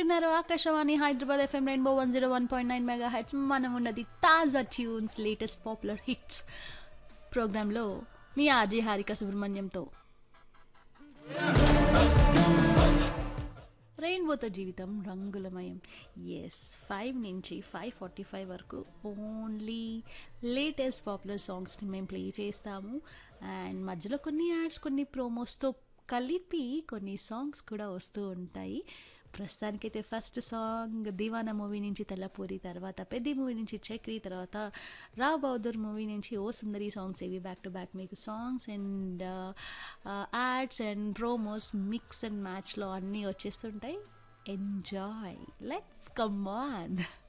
వింటున్నారు Akashvani Hyderabad FM rainbow one zero one point nine mega hits మనం ఉన్నది తాజా ట్యూన్స్ లేటెస్ట్ పాపులర్ హిట్స్ ప్రోగ్రాంలో మీ ఆర్జీ హారిక సుబ్రహ్మణ్యంతో రెయిన్బోతో జీవితం రంగులమయం ఎస్ ఫైవ్ నుంచి ఫైవ్ ఫార్టీ ఫైవ్ వరకు ఓన్లీ లేటెస్ట్ పాపులర్ సాంగ్స్ని మేము ప్లే చేస్తాము అండ్ మధ్యలో కొన్ని యాడ్స్ కొన్ని ప్రోమోస్తో కలిపి కొన్ని సాంగ్స్ కూడా వస్తూ ఉంటాయి ప్రస్తుతానికైతే ఫస్ట్ సాంగ్ దివానా మూవీ నుంచి తెల్లపూరి తర్వాత పెద్ద మూవీ నుంచి చక్రి తర్వాత రావ్ బౌదర్ మూవీ నుంచి ఓ సుందరి సాంగ్స్ ఇవి బ్యాక్ టు బ్యాక్ మీకు songs and ads and promos mix and మ్యాచ్లో అన్నీ వచ్చేస్తుంటాయి ఎంజాయ్ లెట్స్ కమ్ ఆన్